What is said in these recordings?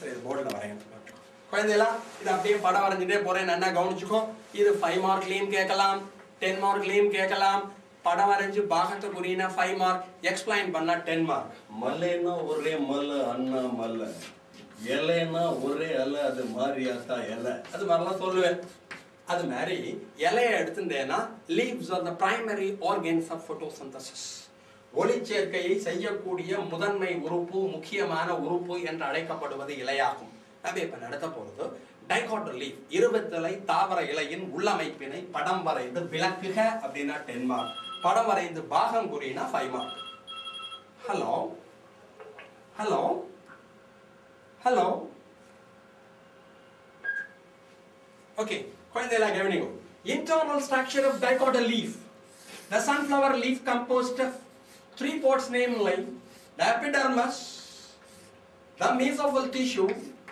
சரி இது போர்டில் வரையணும் குழந்தைகளா இது அப்படியே படம் வரைஞ்சிட்டே போறேன் நல்லா கவனிச்சுக்கோ இது ஃபைவ் மார்க்லயும் கேட்கலாம் டென் மார்க்லயும் கேட்கலாம் படம் வரைஞ்சு பாகத்தை புரியினா ஃபைவ் மார்க் எக்ஸ்பிளைன் பண்ணா டென் மார்க் மலைன்னா ஒரே மலை அண்ணா மலை இலைன்னா ஒரே அலை அது மாரியாத்தா இலை அது மாதிரிலாம் சொல்லுவேன் அது மாதிரி இலையை எடுத்துட்டேன்னா leaves are the primary organs of photosynthesis ஒளிச்சேர்க்கையை செய்யக்கூடிய முதன்மை உறுப்பு முக்கியமான உறுப்பு என்று அழைக்கப்படுவது இலையாகும் நம்ம இப்ப நடத்த போறது டைகாட்டர் லீஃப் இருபத்தலை தாவர இலையின் உள்ளமைப்பினை படம் வரைந்து விளக்குக அப்படின்னா டென் மார்க் படம் வரைந்து பாகம் குறினா five mark hello hello hello Okay, குழந்தைகளா கவனிங்க internal structure of dicotyl leaf the sunflower leaf composed of three parts namely the epidermis the mesophyll tissue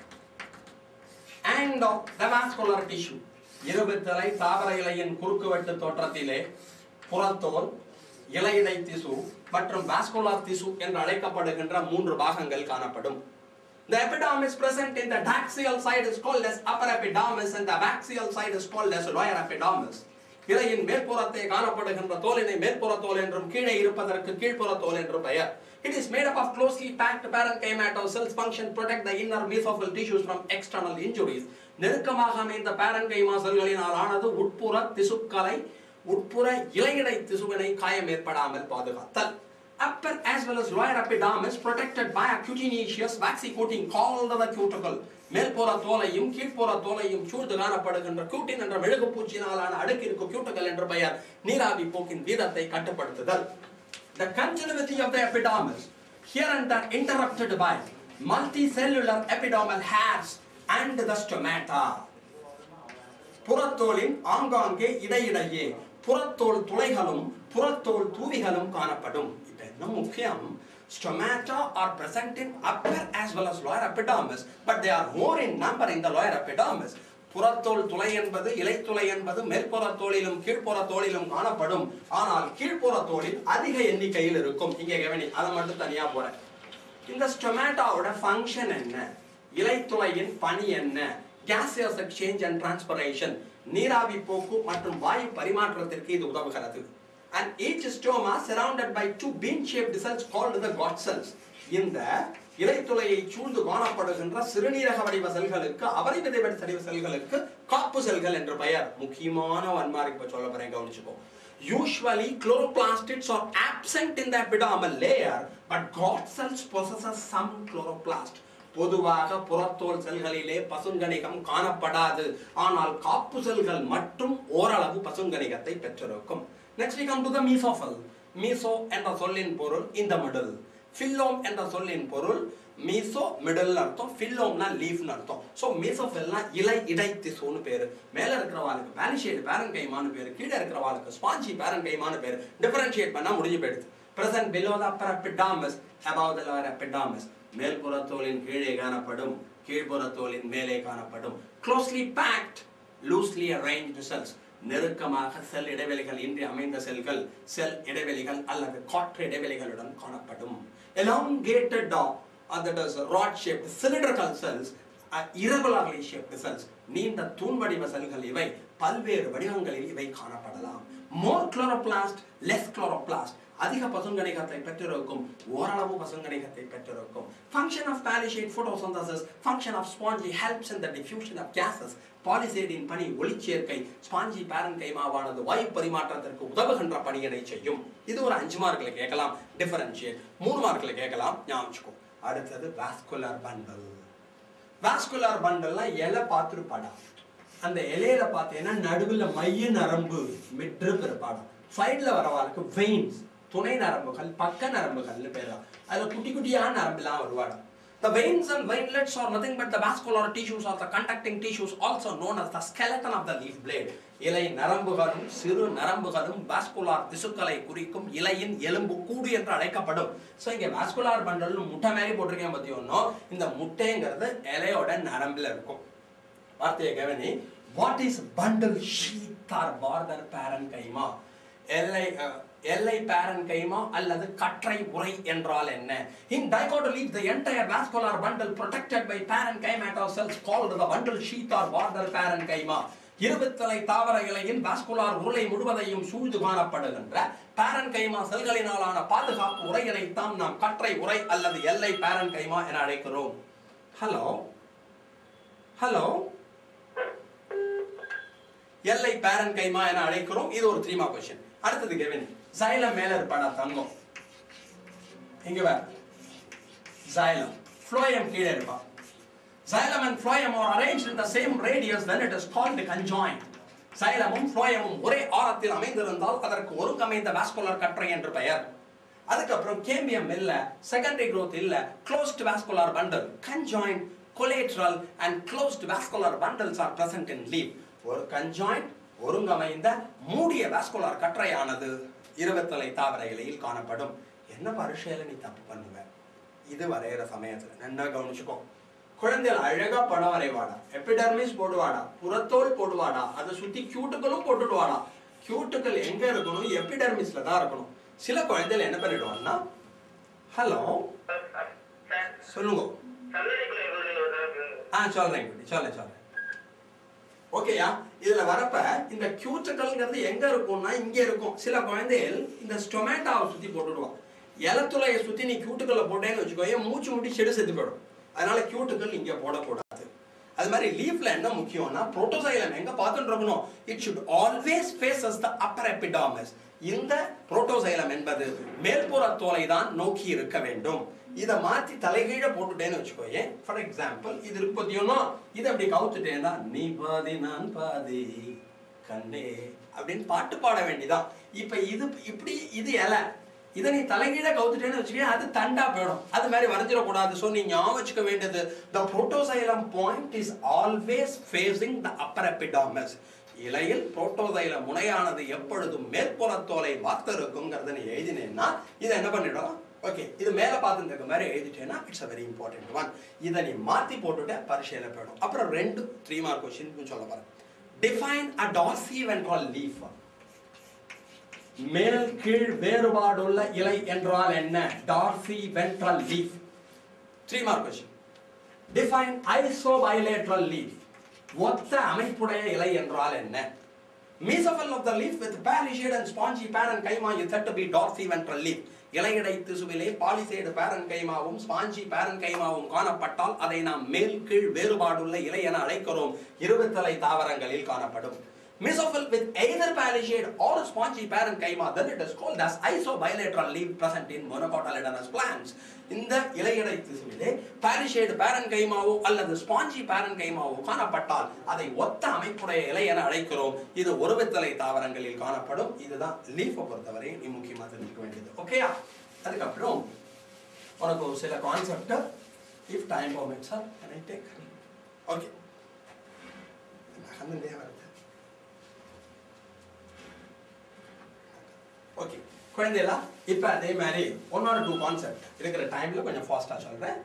and the vascular tissue இருபத்தலை தாவர இலையின் குறுக்குவெட்டு தோற்றத்திலே புறத்தோல் இலையிடை திசு மற்றும் வாஸ்குலார் திசு என்று அழைக்கப்படுகின்ற மூன்று பாகங்கள் காணப்படும் The epidermis present in the daxial side is called as upper epidermis and the axial side is called as lower epidermis. இலையின் மேற்புறத்தை காணப்படுகின்ற தோலினை மேற்புற தோல் என்றும் கீழே இருப்பதற்கு கீழ்ப்புற தோல் என்றும் பெயர் It is made up of closely packed parenchyma cells function protect the inner mesophyll tissues from external injuries. நெருக்கமாக அமைந்த parenchyma செல்களினால் ஆனது உட்புற திசுக்களை உட்புற இலையிடை திசுவினை காயம் ஏற்படாமல் பாதுகாத்தல் upper as well as lower epidermis protected by a cutaneous waxy coating called the cuticle மேல்புற தோலையும் கீழ்ப்புற தோலையும் சூழ்ந்து காணப்படுகின்ற கியூட்டின் என்ற மெழுகு பூச்சினாலான அடுக்கிற்கு கியூட்டுகள் என்ற பெயர் நீராவி போக்கின் வீதத்தை கட்டுப்படுத்துதல் the continuity of the epidermis here and there interrupted by multicellular epidermal hairs and the stomata புறத்தோலின் ஆங்காங்கே இடையிடையே புறத்தோல் துளைகளும் புறத்தோல் தூவிகளும் காணப்படும் இப்ப என்ன முக்கியம் stomata are present in upper as well as lower epidermis but they are more in number in the lower epidermis புறத்தோல் துளை என்பது இலைத்துளை என்பது மேற்புற தோலிலும் கீழ்ப்புற தோலிலும் காணப்படும் ஆனால் கீழ்ப்புற தோலில் அதிக எண்ணிக்கையில் இருக்கும் இங்கே கவனி அதை மட்டும் தனியா போறேன் இந்த ஸ்டொமேட்டோவோட ஃபங்க்ஷன் என்ன இலைத்துளையின் பணி என்ன gaseous exchange and transpiration நீராவி போக்கு மற்றும் வாயு பரிமாற்றத்திற்கு இது உதவுகிறது and each stoma surrounded by two bean shaped cells called the got cells இந்த இலைத்துளையை சூழ்ந்து காணப்படுகின்ற சிறுநீரக வடிவ செல்களுக்கு அவரை விதை வடிவ செல்களுக்கு காப்பு செல்கள் என்று பெயர் முக்கியமான வன்மாரி இப்ப சொல்ல போறேன் கவனிச்சுக்கோ Usually chloroplastids are absent in the epidermal layer but God cells possesses some chloroplast பொதுவாக புறத்தோல் செல்களிலே பசுங்கணிகம் காணப்படாது ஆனால் காப்பு செல்கள் மட்டும் ஓரளவு பசுங்கணிகத்தை பெற்றிருக்கும் next we come to the mesophil meso என்ற சொல்லின் பொருள் இந்த மிடில் ஃபில்லோம் என்ற சொல்லின் பொருள் மீசோ மிடில் அர்த்தம் ஃபில்லோம்னா லீஃப்னு அர்த்தம் ஸோ மீசோஃபில்னா இலை இடை திசுன்னு பேரு மேல இருக்கிறவாளுக்கு பேலிஷேடு பேரன்கைமான்னு பேரு கீழே இருக்கிறவாளுக்கு ஸ்பாஞ்சி பேரன்கைமான்னு பேரு டிஃபரன்ஷியேட் பண்ணா முடிஞ்சு போயிடுது present below the upper epidermis above the lower epidermis மேல்புற தோலின் கீழே காணப்படும் கீழ்ப்புற தோலின் மேலே காணப்படும் closely packed loosely arranged cells நெருக்கமாக செல் இடைவெளிகள் இன்றி அமைந்த செல்கள் செல் இடைவெளிகள் அல்லது காற்று இடைவெளிகளுடன் காணப்படும் elongated or that is rod shaped cylindrical cells are irregularly shaped cells நீண்ட தூண் வடிவ செல்கள் இவை பல்வேறு வடிவங்களில் இவை காணப்படலாம் more chloroplast less chloroplast அதிக பசுங்கணிகத்தை பெற்றிருக்கும் ஓரளவு பசுங்கணிகத்தை பெற்றிருக்கும் function of palisade photosynthesis function of spongy helps in the diffusion of gases பாலிசேடின் பணி ஒளிச்சேர்க்கை ஸ்பாஞ்சி பேரன்கைமாவானது வாயு பரிமாற்றத்திற்கு உதவுகின்ற பணியினை செய்யும் இது ஒரு அஞ்சு மார்க்ல கேட்கலாம் டிஃபரன்ஷியேட் மூணு மார்க்ல கேட்கலாம் ஞாபகம் அடுத்தது வாஸ்குலர் பண்டல் வாஸ்குலர் பண்டல்னா இலை பார்த்துருப்பாடா அந்த இலையில பார்த்தீங்கன்னா நடுவில் மைய நரம்பு மிட்ரு பிறப்பாடம் சைடில் வரவாளுக்கு வெயின்ஸ் துணை நரம்புகள் பக்க நரம்புகள்னு பேர் அதுல குட்டி குட்டியான நரம்புலாம் வருவாடா The veins and veinlets are nothing but the vascular tissues or the conducting tissues also known as the skeleton of the leaf blade. இலை நரம்புகளும் சிறு நரம்புகளும் வாஸ்குலார் திசுக்களை குறிக்கும் இலையின் எலும்பு கூடு என்று அழைக்கப்படும் ஸோ இங்க வாஸ்குலார் பண்டல்னு முட்டை மாதிரி போட்டிருக்கேன் பத்தி ஒன்றும் இந்த முட்டைங்கிறது இலையோட நரம்புல இருக்கும் வார்த்தையை கவனி what is bundle sheath or border parenchyma எல்லை எல்லை பேரன்கைமா அல்லது கற்றை உரை என்றால் என்ன in dicotyledons the entire vascular bundle protected by parenchyma cells called the bundle sheath or border parenchyma இருபத்தலை தாவர இலையின் வாஸ்குலார் உருளை முழுவதையும் சூழ்ந்து காணப்படுகின்ற பாரன்கைமா செல்களினாலான பாதுகாப்பு உரையினைத்தான் நாம் கற்றை உரை அல்லது எல்லை பாரன்கைமா என அழைக்கிறோம் ஹலோ ஹலோ எல்லை பேரன் கைமா என அழைக்கிறோம் இது ஒரு த்ரீ மார்க் கொஸ்டின் அடுத்தது கெவின் சைலம் மேல இருப்பாடா தங்கம் இங்க வேற சைலம் ஃப்ளோயம் கீழே இருப்பா xylem and phloem are arrange in the same radius then it is called conjoined சைலமும் ஃப்ளோயமும் ஒரே ஆரத்தில் அமைந்திருந்தால் அதற்கு ஒருங்கமைந்த வாஸ்குலர் கற்றை என்று பெயர் அதுக்கப்புறம் கேம்பியம் இல்ல செகண்டரி growth இல்ல closed vascular bundle conjoined collateral and closed vascular bundles are present in leaf ஒரு conjoined ஒருங்கமைந்த மூடிய வாஸ்குலர் கற்றையானது இருபத்தலை தாவர இலையில் காணப்படும் என்ன பரிசையில நீ தப்பு பண்ணுவ இது வரைகிற சமயத்துல நல்லா கவனிச்சுக்கோ குழந்தைகள் அழகா படம் வரைவாடா எபிடர்மிஸ் போடுவாடா புறத்தோல் போடுவாடா அதை சுத்தி கியூட்டுகளும் போட்டுடுவாடா கியூட்டுகள் எங்க இருக்கணும் எபிடர்மிஸ்ல தான் இருக்கணும் சில குழந்தைகள் என்ன பண்ணிடுவாங்கன்னா ஹலோ சொல்லுங்க ஆ சொல்றேன் குட்டி சொல்றேன் சொல்றேன் ஓகேயா இதுல வரப்ப இந்த கியூட்டுகள்ங்கிறது எங்க இருக்கும்னா இங்க இருக்கும் சில குழந்தைகள் இந்த ஸ்டொமேட்டாவை சுத்தி போட்டுடுவான் இலத்துளையை சுத்தி நீ கியூட்டுகளை போட்டேன்னு வச்சுக்கோ மூச்சு முடி செடு செத்து போயிடும் அதனால கியூட்டுகள் இங்க போடக்கூடாது அது மாதிரி லீஃப்ல என்ன முக்கியம்னா புரோட்டோசைலம் எங்க பார்த்துட்டு இருக்கணும் it should always faces the upper epidermis இந்த புரோட்டோசைலம் என்பது மேல்புற தோலை தான் நோக்கி இருக்க வேண்டும் இதை மாத்தி தலைகீழ போட்டுட்டேன்னு வச்சுக்கோயேன் ஃபார் எக்ஸாம்பிள் இது இருக்கு பத்தியோனா இதை அப்படி கவுத்துட்டேன்னா நீ பாதி நான் பாதி கண்ணே அப்படின்னு பாட்டு பாட வேண்டியதான் இப்ப இது இப்படி இது இலை இதை நீ தலைகீழ கவுத்துட்டேன்னு வச்சுக்கோ அது தண்டா போயிடும் அது மாதிரி வரைஞ்சிடக்கூடாது ஸோ நீ ஞாபகம் வச்சுக்க வேண்டியது the protoxylem point is always facing the upper epidermis இலையில் புரோட்டோசைல முனையானது எப்பொழுதும் மேற்புறத்தோலை பார்த்து இருக்குங்கிறத நீ எழுதினேன்னா இதை என்ன பண்ணிடும் ஓகே இது மேல பார்த்துட்டு இருக்க மாதிரி எழுதிட்டேன்னா it's a very important one இதை நீ மாத்தி போட்டுட்டு பரிசையில போயிடும் அப்புறம் ரெண்டு த்ரீ மார்க் கொஸ்டின் சொல்ல போறேன் define a dorsiventral leaf மேல் கீழ் வேறுபாடுள்ள இலை என்றால் என்ன dorsiventral leaf three mark question define isobilateral leaf ஒத்த அமைப்புடைய இலை என்றால் என்ன mesophyll of the leaf with palisade and spongy parenchyma is said to be dorsy ventral leaf இலையடை திசுவிலே பாலிசேடு பேரன் கைமாவும் ஸ்பாஞ்சி பேரன் கைமாவும் காணப்பட்டால் அதை நாம் மேல் கீழ் வேறுபாடுள்ள இலை என அழைக்கிறோம் இருபத்தலை தாவரங்களில் காணப்படும் Mesophil with either palisade or spongy parenchyma, then it is called as isobilateral leaf present in monocotyledonous plants. இந்த இலையடை திசுவிலே பாலிஷேடு பேரன்கைமாவோ அல்லது ஸ்பாஞ்சி பேரன்கைமாவோ காணப்பட்டால் அதை ஒத்த அமைப்புடைய இலை என அழைக்கிறோம் இது ஒருவித்தலை தாவரங்களில் காணப்படும் இதுதான் லீஃபை பொறுத்தவரை நீ முக்கியமாக தெரிஞ்சுக்க வேண்டியது ஓகேயா அதுக்கப்புறம் உனக்கு ஒரு சில concept if time permit sir I take okay நகர்ந்துட்டே வருது ஓகே குழந்தைகளா இப்போ அதே மாதிரி ஒன் ஆர் டூ கான்செப்ட் இருக்கிற டைம்ல கொஞ்சம் ஃபாஸ்டா சொல்றேன்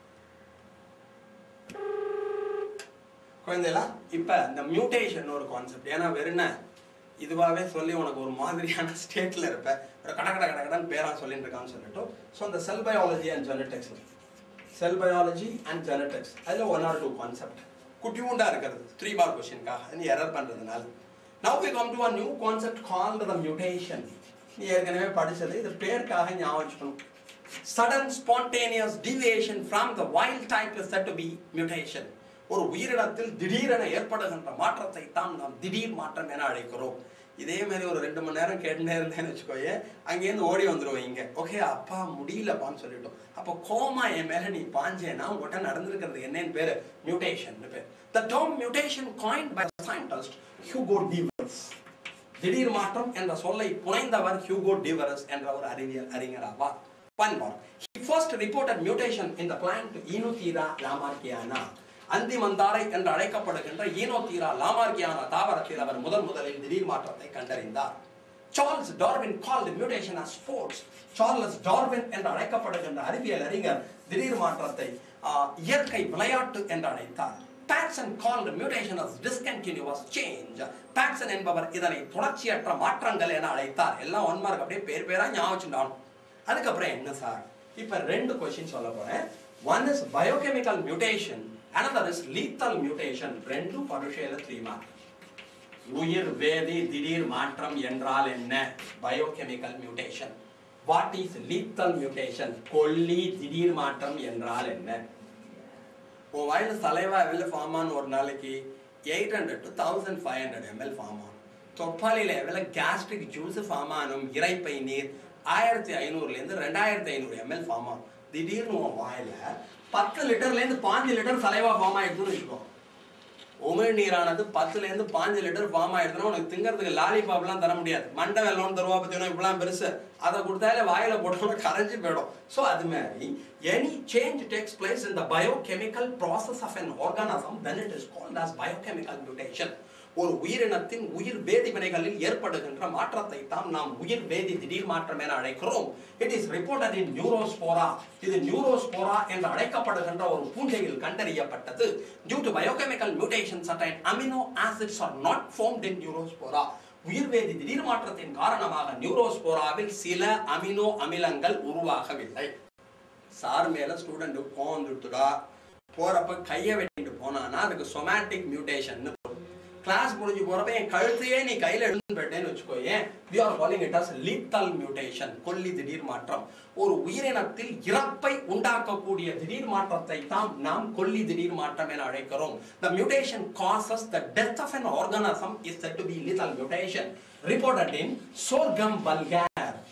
குழந்தைகளா இப்போ இந்த மியூட்டேஷன் ஒரு கான்செப்ட் ஏன்னா வெறுன இதுவாகவே சொல்லி உனக்கு ஒரு மாதிரியான ஸ்டேட்ல இருப்ப ஒரு கட கட கட கடன் பேரா சொல்லிட்டு இருக்கான்னு சொல்லிட்டு ஸோ இந்த cell biology and genetics cell biology and genetics அதில் ஒன் ஆர் டூ கான்செப்ட் குட்டியூண்டா இருக்கிறது த்ரீ மார்க் கொஸ்டின்காக நீ எரர் பண்றதுனால Now we come to a new concept called the mutation. நீ ஏற்கனவே படிச்சது இது பேருக்காக ஞாபகம் வச்சுக்கணும் sudden spontaneous deviation from the wild type is said to be mutation ஒரு உயிரினத்தில் திடீரென ஏற்படுகின்ற மாற்றத்தை தான் நாம் திடீர் மாற்றம் என அழைக்கிறோம் இதே மாதிரி ஒரு ரெண்டு மணி நேரம் கேட்டுனே இருந்தேன்னு வச்சுக்கோயே அங்கேருந்து ஓடி வந்துருவோம் இங்க ஓகே அப்பா முடியலப்பான்னு சொல்லிட்டோம் அப்போ கோமா என் மேல நீ பாஞ்சேன்னா உங்கள்கிட்ட நடந்திருக்கிறது என்னன்னு பேரு மியூட்டேஷன் பேர் the term mutation coined by scientist Hugo de Vries திடீர் மாற்றம் என்ற சொல்லை புனைந்தவர் ஹியூகோ டிவரஸ் என்ற ஒரு அறிவியல் அறிஞர் ஆவார் One more. He first reported mutation in the plant Enothera lamarckiana. அந்திமந்தாரை என்று அழைக்கப்படுகின்ற ஈனோத்தீரா லாமார்கியானா தாவரத்தில் அவர் முதல் முதலில் திடீர் மாற்றத்தை கண்டறிந்தார் Charles Darwin called mutation as sports Charles Darwin என்று அழைக்கப்படுகின்ற அறிவியல் அறிஞர் திடீர் மாற்றத்தை ஆஹ், இயற்கை விளையாட்டு என்று அழைத்தார் பாட்சன் called mutation as discontinuous change பாட்சன் என்பவர் இதனை தொடர்ச்சியற்ற மாற்றங்கள் என அழைத்தார் எல்லாம் ஒன் மார்க் அப்படியே பேர் பேரா ஞாபகம் வச்சுட்டான் அதுக்கப்புறம் என்ன சார் இப்ப ரெண்டு கொஸ்டின் சொல்ல போறேன் one is biochemical mutation another is lethal mutation ரெண்டும் பரிசையில த்ரீ மார்க் உயிர் வேதி திடீர் மாற்றம் என்றால் என்ன biochemical mutation what is lethal mutation கொல்லி திடீர் மாற்றம் என்றால் என்ன உன் வாயில சலைவா எவ்வளவு ஃபார்ம் ஆன ஒரு நாளைக்கு eight hundred to thousand five hundred ml form ஆகும் தொப்பாலியில் எவ்வளவு கேஸ்ட்ரிக் ஜூஸ் ஃபார்ம் ஆனும் இறைப்பை நீர் ஆயிரத்தி ஐநூறுலேருந்து ரெண்டாயிரத்தி ஐநூறு எம்எல் ஃபார்ம் ஆகும் திடீர்னு உன் வாயில பத்து லிட்டர்லேருந்து பாஞ்சு லிட்டர் சலைவா ஃபார்ம் ஆயிடுதுன்னு வச்சுக்கோ உமிழ் நீரானது பத்துல இருந்து பாஞ்சு லிட்டர் ஃபார்ம் ஆயிடுதுன்னா உனக்கு திங்கறதுக்கு லாலிபாப்லாம் தர முடியாது மண்டை வெள்ளம் தருவா பத்தினா இப்படிலாம் பெருசு அதை கொடுத்தாலே வாயில போட்டோம்னா கரைஞ்சு போயிடும் ஸோ அது மாதிரி any change takes place in the biochemical process of an organism then it is called as biochemical mutation ஒரு உயிரினத்தின் உயிர் வேதிவினைகளில் ஏற்படுகின்ற மாற்றத்தை தான் நாம் உயிர் வேதி திடீர் மாற்றம் என அழைக்கிறோம் it is reported in Neurospora இது நியூரோஸ்போரா என்று அழைக்கப்படுகின்ற ஒரு பூஞ்சையில் கண்டறியப்பட்டது due to biochemical mutation certain amino acids are not formed in Neurospora உயிர்வேதி திடீர் மாற்றத்தின் காரணமாக நியூரோஸ்போராவில் சில அமினோ அமிலங்கள் உருவாகவில்லை சார் மேல ஸ்டூடெண்ட் கோவம் வந்துடுத்துடா போறப்ப கையை வெட்டிட்டு போனானா அதுக்கு சொமேட்டிக் மியூட்டேஷன் கிளாஸ் முடிஞ்சு போறப்ப என் கழுத்தையே நீ கையில எடுத்து போயிட்டேன்னு வச்சுக்கோ ஏன் we are calling it as lethal mutation கொல்லி திடீர் மாற்றம் ஒரு உயிரினத்தில் இறப்பை உண்டாக்கக்கூடிய திடீர் மாற்றத்தை தான் நாம் கொல்லி திடீர் மாற்றம் என அழைக்கிறோம் the mutation causes the death of an organism is said to be lethal mutation reported in sorghum vulgare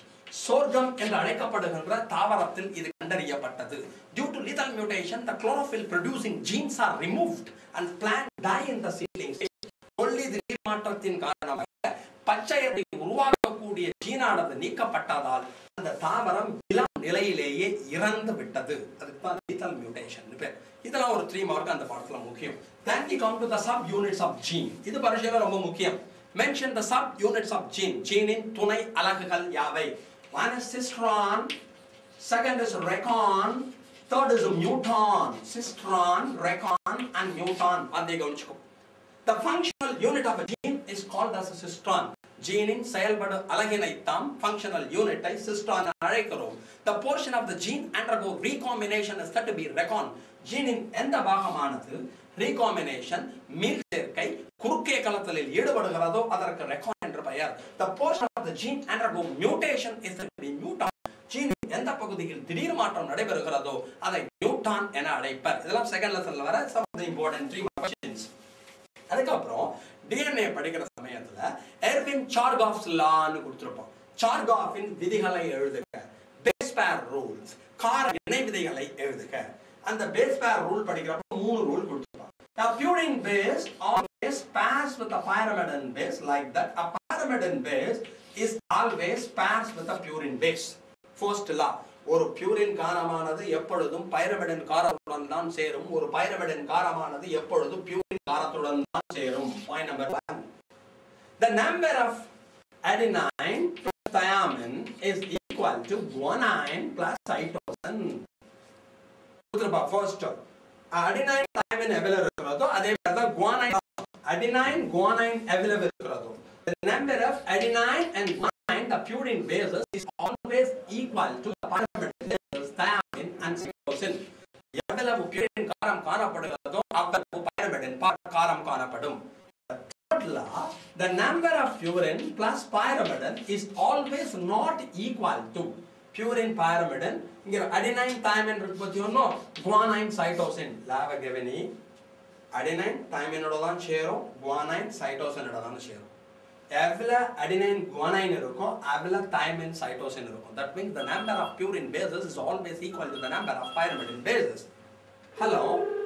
சோர்கம் என்று அழைக்கப்படுகின்ற தாவரத்தில் இது கண்டறியப்பட்டது due to lethal mutation the chlorophyll producing genes are removed and plant die in the seedling stage கொல்லி திடீர் மாற்றத்தின் காரணமாக பச்சையத்தை உருவாக்கக்கூடிய ஜீனானது நீக்கப்பட்டதால் அந்த தாவரம் இளம் நிலையிலேயே இறந்து விட்டது அதுக்கு தான் lethal mutation பேர் இதெல்லாம் ஒரு த்ரீ மார்க் அந்த பாடத்துல முக்கியம் then we come to the sub units of gene இது பரிசையில ரொம்ப முக்கியம் mention the sub units of gene ஜீனின் துணை அலகுகள் யாவை one is cistron second is recon third is muton cistron recon and muton அதை கவனிச்சுக்கோ The functional unit of a gene is called as a cistron. ஜீனின் செயல்படு அலகினைத்தான் functional unit ஐ cistron என அழைக்கிறோம் the portion of the gene undergo recombination is said to be recon ஜீனின் எந்த பாகமானது recombination மீள் சேர்க்கை குறுக்கே கலத்தலில் ஈடுபடுகிறதோ அதற்கு recon என்று பெயர் the portion of the gene undergo mutation is said to be muton ஜீனின் எந்த பகுதியில் திடீர் மாற்றம் நடைபெறுகிறதோ அதை நியூட்டான் என அழைப்பர் இதெல்லாம் செகண்ட் லெசன்ல வர some of the important three questions அதுக்கப்புறம் டிஎன்ஏ படிக்கிற சமயத்துல எர்வின் சார்காஃப்ஸ் லான்னு கொடுத்திருப்போம் சார்காஃபின் விதிகளை எழுதுக பேஸ் பேர் ரூல்ஸ் கார இணை விதிகளை எழுதுக அந்த பேஸ் பேர் ரூல் படிக்கிறப்ப மூணு ரூல் கொடுத்திருப்பான் A purine base always pairs with a pyrimidine base like that. A pyrimidine base is always pairs with a purine base. First law. ஒரு பியூரின் காரமானது எப்பொழுதும் பைரமிடன் காரத்துடன் தான் சேரும் ஒரு பைரமிடன் காரமானது எப்பொழுதும் பியூரின் காரத்துடன் தான் சேரும் point number one The number of adenine plus thiamine is equal to guanine plus cytosine. கொடுத்துருப்பா ஃபர்ஸ்ட் அடினைன் thiamine அவைலபிள் இருக்கிறதோ அதே மாதிரி தான் guanine adenine guanine available இருக்கிறதோ the number of adenine and guanine the purine bases is always equal to the pyrimidine bases thiamine and cytosine எவ்வளவு purine காரம் காணப்படுகிறதோ அவ்வளவு pyrimidine பா- காரம் காணப்படும் third law, the number of purine plus pyrimidine is always not equal to purine pyrimidine இங்க adenine thiamine இருக்கு பத்தியோனோ guanine cytosine லாவ கவனி adenine thiamine ஓட தான் சேரும் guanine cytosine ஓட தான் சேரும் எவ்வளவு adenine guanine இருக்கோ அவ்வளவு thiamine cytosine இருக்கும் that means the number of purine bases is always equal to the number of pyrimidine bases hello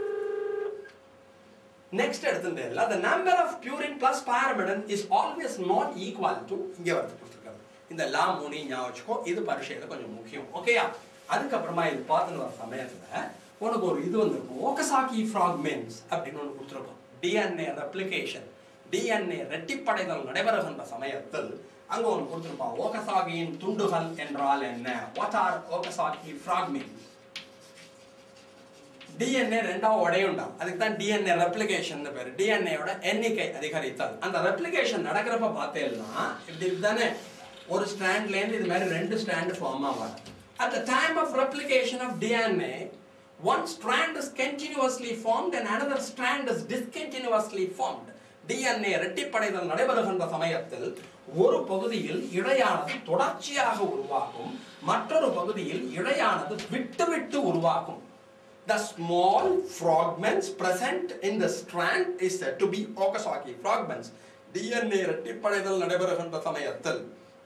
next எடுத்துட்டேன்ல the number of purine plus pyrimidine is always not equal to இங்க வந்து கொடுத்துருக்காரு இந்த லா மூணு ஞாபகம் வச்சுக்கோ இது பரீட்சையில கொஞ்சம் முக்கியம் ஓகேயா அதுக்கப்புறமா இது பார்த்துன்னு வர சமயத்துல உனக்கு ஒரு இது வந்திருக்கும் ஓகசாக்கி ஃப்ராக்மெண்ட்ஸ் அப்படின்னு ஒன்று கொடுத்துருக்கோம் டிஎன்ஏ ரெப்ளிகேஷன் டிஎன்ஏ ரெட்டிப்படைதல் நடைபெறுகின்ற சமயத்தில் அங்க ஒன்று கொடுத்துருப்பான் ஓகசாகியின் துண்டுகள் என்றால் என்ன what are Okazaki fragments DNA ரெண்டா உடையுண்டா அதுக்கு தான் டிஎன்ஏ ரெப்ளிகேஷன் பேர் டிஎன்ஏயோட எண்ணிக்கை அதிகரித்தல் அந்த ரெப்ளிகேஷன் நடக்கிறப்ப பார்த்தேன்னா இப்படி தானே ஒரு ஸ்ட்ராண்ட்ல இருந்து இது மாதிரி ரெண்டு ஸ்ட்ராண்ட் ஃபார்ம் ஆவாங்க at the time of replication of DNA one strand is continuously formed and another strand is discontinuously formed DNA இரட்டிப்படைதல் நடைபெறுகின்ற சமயத்தில் ஒரு பகுதியில் இழையானது தொடர்ச்சியாக உருவாகும் மற்றொரு பகுதியில் இழையானது விட்டு விட்டு உருவாகும் The small fragments present in the strand is said to be Okazaki fragments. DNA இரட்டிப்படைதல் நடைபெறுகின்ற சமயத்தில்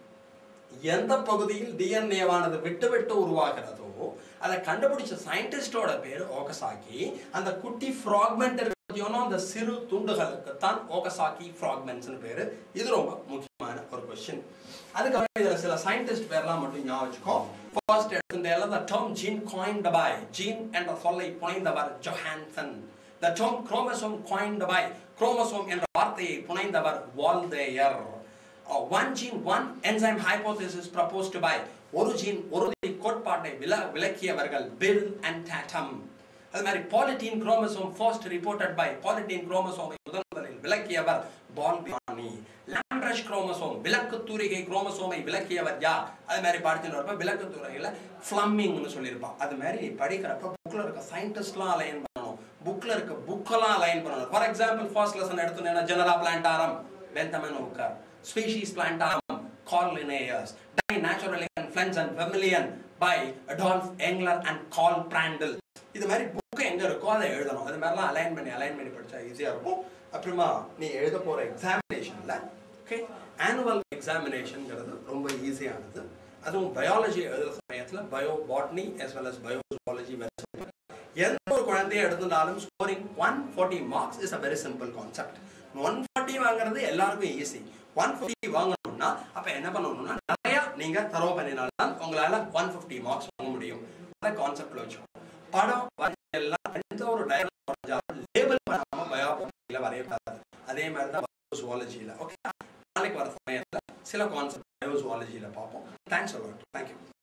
எந்த பகுதியில் டிஎன்ஏவானது விட்டு விட்டு உருவாகிறதோ அதை கண்டுபிடிச்ச சயின்டிஸ்டோட பேர் ஓகசாக்கி அந்த குட்டி ஃப்ராக்மெண்ட் அந்த சிறு துண்டுகளுக்கு தான் ஓகசாக்கி ஃப்ராக்மெண்ட்ஸ்னு பேரு இது ரொம்ப முக்கியமான ஒரு கொஸ்டின் அதுக்கப்புறம் இதுல சில சயின்டிஸ்ட் பேர்லாம் மட்டும் ஞாபகம் வச்சுக்கோ ஃபர்ஸ்ட் எடுத்துட்டேல the term gene coined by gene என்ற சொல்லை புனைந்தவர் ஜொஹான்சன் the term chromosome coined by chromosome என்ற வார்த்தையை புனைந்தவர் Waldeyer uh, one gene one enzyme hypothesis proposed by ஒரு ஜீன் ஒரு கோட்பாட்டை வில விளக்கியவர்கள் பில் அண்ட் டாட்டம் அது மாதிரி polytene chromosome first reported by polytene குரோமோசோமை முதன் முதலில் விளக்கியவர் பால்பியானி லாம்ப்ரஷ் குரோமோசோம் விளக்கு தூரிகை குரோமோசோமை விளக்கியவர் யார் அது மாதிரி படிச்சுட்டு வரப்ப விளக்கு தூரிகையில் ஃப்ளம்மிங்னு சொல்லியிருப்பான் அது மாதிரி நீ படிக்கிறப்ப புக்கில் இருக்க சயின்டிஸ்ட்லாம் அலைன் பண்ணணும் புக்கில் இருக்க புக்கெல்லாம் அலைன் பண்ணணும் ஃபார் எக்ஸாம்பிள் ஃபர்ஸ்ட் லெசன் எடுத்தோன்னா Genera Plantarum Bentham Hooker species Plantarum Carl Linnaeus, Die Naturally and Friends and Vermilion by Adolf Engler and Carl Prandtl. இது மாதிரி புக்கு எங்க இருக்கோ அதை எழுதணும் அது மாதிரிலாம் அலைன் பண்ணி அலைன் பண்ணி படிச்சா ஈஸியா இருக்கும் அப்புறமா நீ எழுத போற எக்ஸாமினேஷன்ல ஓகே ஆனுவல் எக்ஸாமினேஷன்ங்கிறது ரொம்ப ஈஸியானது அதுவும் பயாலஜி எழுதுற சமயத்துல bio botany as well as biozoology எந்த ஒரு குழந்தையை எடுத்துட்டாலும் scoring one forty marks is a very simple concept one forty வாங்குறது எல்லாருக்கும் ஈஸி ஒன் ஃபிஃப்டி வாங்கணும்னா அப்ப என்ன பண்ணணும்னா நிறைய நீங்க தரவு பண்ணினால்தான் உங்களால ஒன் ஃபிஃப்டி மார்க்ஸ் வாங்க முடியும் அந்த கான்செப்ட்ல வச்சுக்கோங்க படம் வரைஞ்ச எல்லாம் எந்த ஒரு டயக்ராம் வரைஞ்சாலும் லேபிள் பண்ணாம பயோபில வரையக்கூடாது அதே மாதிரி தான் பயோசுவாலஜியில ஓகே நாளைக்கு வர சமயத்துல சில கான்செப்ட் பயோசுவாலஜியில பார்ப்போம் தேங்க்ஸ் அலாட் தேங்க்யூ